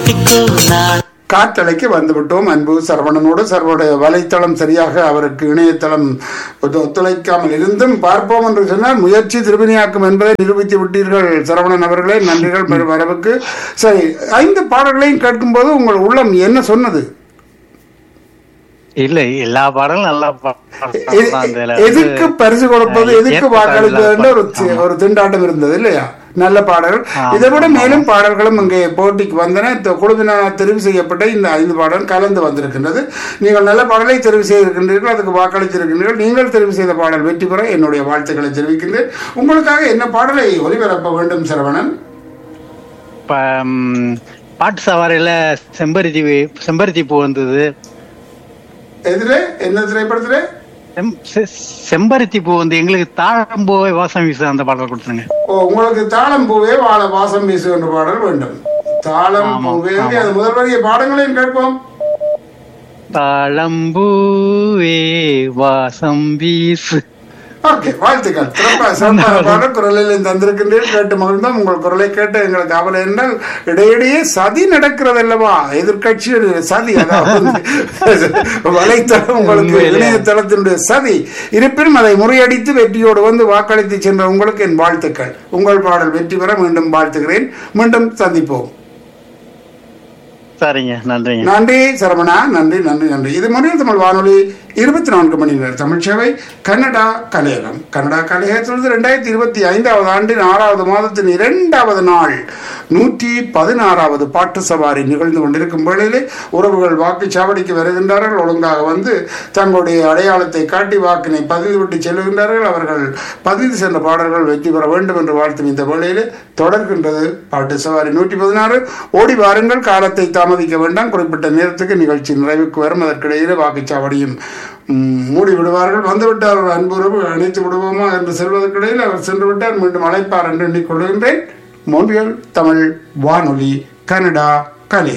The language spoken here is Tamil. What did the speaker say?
ஒட்டிக்கோ நான் காற்றலைக்கு வந்துவிட்டோம் அன்பு சரவணனோடு சரவனுடைய வலைத்தளம் சரியாக அவருக்கு இணையதளம் ஒத்து- ஒத்துழைக்காமல் இருந்தும் பார்ப்போம் என்று சொன்னால் முயற்சி திருவினையாக்கும் என்பதை நிரூபித்து விட்டீர்கள் சரவணன் அவர்களே நன்றிகள் பெரும் வரவுக்கு சரி ஐந்து பாடல்களையும் கேட்கும்போது உங்கள் உள்ளம் என்ன சொன்னது இல்ல எல்லா பாடலும் நல்லா எ- எதுக்கு பரிசு கொடுப்பது எதுக்கு வாக்களிப்பது என்ற ஒரு தி- ஒரு திண்டாட்டம் இருந்தது இல்லையா நல்ல பாடல்கள் இதை விட மேலும் பாடல்களும் இங்கே போட்டிக்கு வந்தன இந்த குழுவினர் தெரிவு செய்யப்பட்ட இந்த ஐந்து பாடல் கலந்து வந்திருக்கின்றது நீங்கள் நல்ல பாடலை தெரிவு செய்திருக்கின்றீர்கள் அதுக்கு வாக்களித்திருக்கின்றீர்கள் நீங்கள் தெரிவு செய்த பாடல் வெற்றி பெற என்னுடைய வாழ்த்துக்களை தெரிவிக்கின்றேன் உங்களுக்காக என்ன பாடலை ஒலிபரப்ப வேண்டும் சரவணன் பாட்டு சவாரியில செம்பருத்தி செம்பருத்தி பூ வந்தது எதிரே என்ன திரைப்படத்திலே செம்- செ- செம்பருத்தி பூ வந்து எங்களுக்கு தாழம்பூவை வாசம் வீசு அந்த பாடல் கொடுத்துருங்க ஓ உங்களுக்கு தாளம் பூவே வாழ வாசம் வீசு என்ற பாடல் வேண்டும் தாளம் ஆமாம், பூவே ஆமாம். அது முதல் வரிய பாடங்களையும் கேட்போம் தாழம்பூவே வாசம் வீசு ஓகே வாழ்த்துக்கள் சிறப்பா சிறப்பான பாடல் குரலில் தந்திருக்கின்றீர்கள் கேட்டு மகிழ்ந்தோம் உங்கள் குரலை கேட்டு எங்களுக்கு கவலை என்றால் இடையிடையே சதி நடக்கிறது அல்லவா எதிர்கட்சி சதி அதாவது வலைத்தளம் உங்களுக்கு உண்மையிலே. இணையதளத்தினுடைய சதி இருப்பினும் அதை முறியடித்து வெற்றியோடு வந்து வாக்களித்து சென்ற உங்களுக்கு என் வாழ்த்துக்கள் உங்கள் பாடல் வெற்றி பெற மீண்டும் வாழ்த்துகிறேன் மீண்டும் சந்திப்போம் சரிங்க நன்றிங்க நன்றி சரவணா நன்றி நன்றி நன்றி இது மொழியில் தமிழ் வானொலி இருபத்தி நான்கு மணி நேர தமிழ் சேவை கன்னடா கலையகம் கன்னடா கலையகத்திலிருந்து ரெண்டாயிரத்தி இருபத்தி ஐந்தாவது ஆண்டின் ஆறாவது மாதத்தின் இரண்டாவது நாள் நூற்றி பதினாறாவது பாட்டு சவாரி நிகழ்ந்து கொண்டிருக்கும் வேளையிலே உறவுகள் வாக்குச்சாவடிக்கு வருகின்றார்கள் ஒழுங்காக வந்து தங்களுடைய அடையாளத்தை காட்டி வாக்கினை பதிவு விட்டு செல்லுகின்றார்கள் அவர்கள் பதிவு சென்ற பாடல்கள் வெற்றி பெற வேண்டும் என்று வாழ்த்தும் இந்த வேளையிலே தொடர்கின்றது பாட்டு சவாரி நூற்றி பதினாறு ஓடி வாருங்கள் காலத்தை தாமதிக்க வேண்டாம் குறிப்பிட்ட நேரத்துக்கு நிகழ்ச்சி நிறைவுக்கு வரும் அதற்கிடையிலே வாக்குச்சாவடியும் ம், மூடி விடுவார்கள் வந்துவிட்டார் ஒரு அன்புறவு அணைத்து விடுவோமா என்று செல்வதற்கிடையில் அவர் சென்று விட்டார் மீண்டும் அழைப்பார் என்று எண்ணிக்கொள்கின்றேன் மோன்றியல் தமிழ் வானொலி கனடா